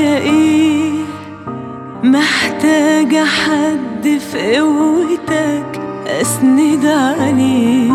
محتاجة ايه محتاجة حد في قوتك اسند عليه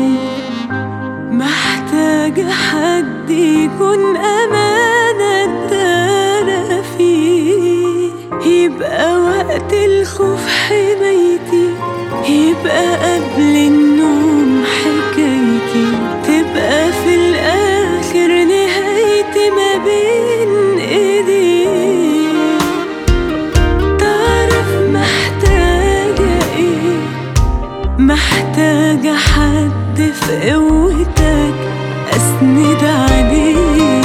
محتاجة حد يكون أمانة اتدارى فيه يبقى وقت الخوف حمايتي يبقى قبل النوم حكايتي تبقى في الآخر نهايتي ما بين ايديه تعرف محتاجة ايه محتاجة حد في قوتك أسند عليه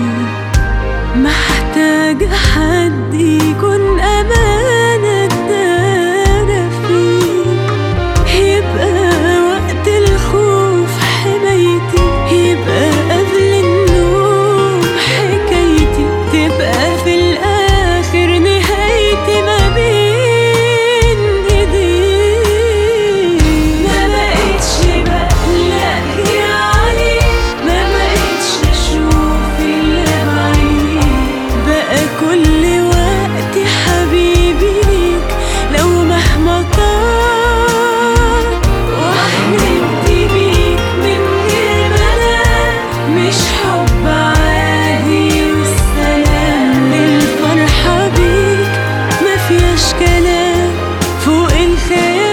محتاجة حد يكون أمانة اتدارى فيه يبقى وقت الخوف حمايتي يبقى قبل النوم حكايتي تبقى في الآخر نهايتي ما بين ايديه ما بقتش بقلق يعني ما بقتش اشوف الا بعيني بقى كل وقتي حبيبي ليك لو مهما طال وحلمت بيك من غير منام مش حب عادي والسلام الفرحة بيك ما فيهاش كلام فوق الخيال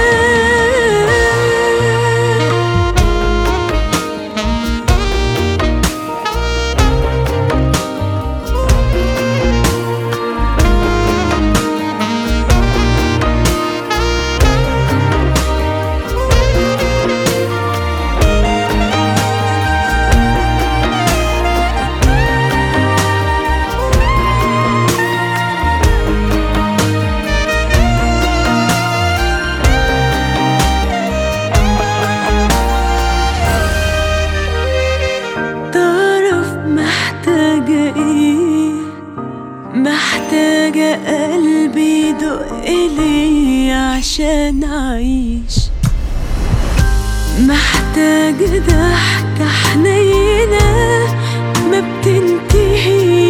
تعرف محتاجة ايه محتاجة قلبي يدق لي عشان أعيش محتاجة ضحكة حنينة ما بتنتهي